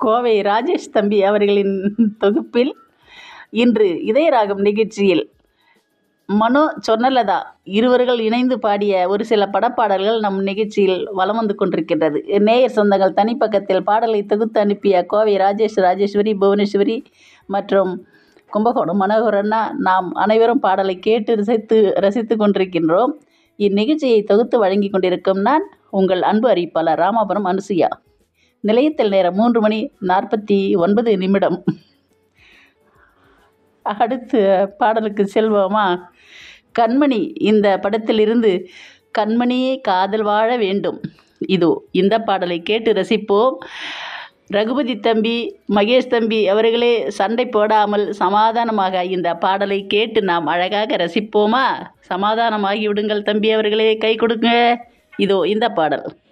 கோவை ராஜேஷ் தம்பி அவர்களின் தொகுப்பில் இன்று இதயராகம் நிகழ்ச்சியில் மனோ சொர்ணலதா இருவர்கள் இணைந்து பாடிய ஒரு சில படப்பாடல்கள் நம் நிகழ்ச்சியில் வலம் வந்து கொண்டிருக்கின்றது நேயர் சொந்தங்கள் தனிப்பக்கத்தில் பாடலை தொகுத்து அனுப்பிய கோவை ராஜேஷ் ராஜேஸ்வரி புவனேஸ்வரி மற்றும் கும்பகோணம் மனோகரண்ணா நாம் அனைவரும் பாடலை கேட்டு ரசித்து ரசித்து கொண்டிருக்கின்றோம் இந்நிகழ்ச்சியை தொகுத்து வழங்கி கொண்டிருக்கும் நான் உங்கள் அன்பு அறிவிப்பாளர் ராமாபுரம் அனுசுயா நிலையத்தில் நேரம் மூன்று மணி நாற்பத்தி ஒன்பது நிமிடம் அடுத்து பாடலுக்கு செல்வோமா கண்மணி இந்த படத்திலிருந்து கண்மணியே காதல் வாழ வேண்டும் இதோ இந்த பாடலை கேட்டு ரசிப்போம் ரகுபதி தம்பி மகேஷ் தம்பி அவர்களே சண்டை போடாமல் சமாதானமாக இந்த பாடலை கேட்டு நாம் அழகாக ரசிப்போமா சமாதானமாகி விடுங்கள் தம்பி அவர்களே கை கொடுங்க இதோ இந்த பாடல்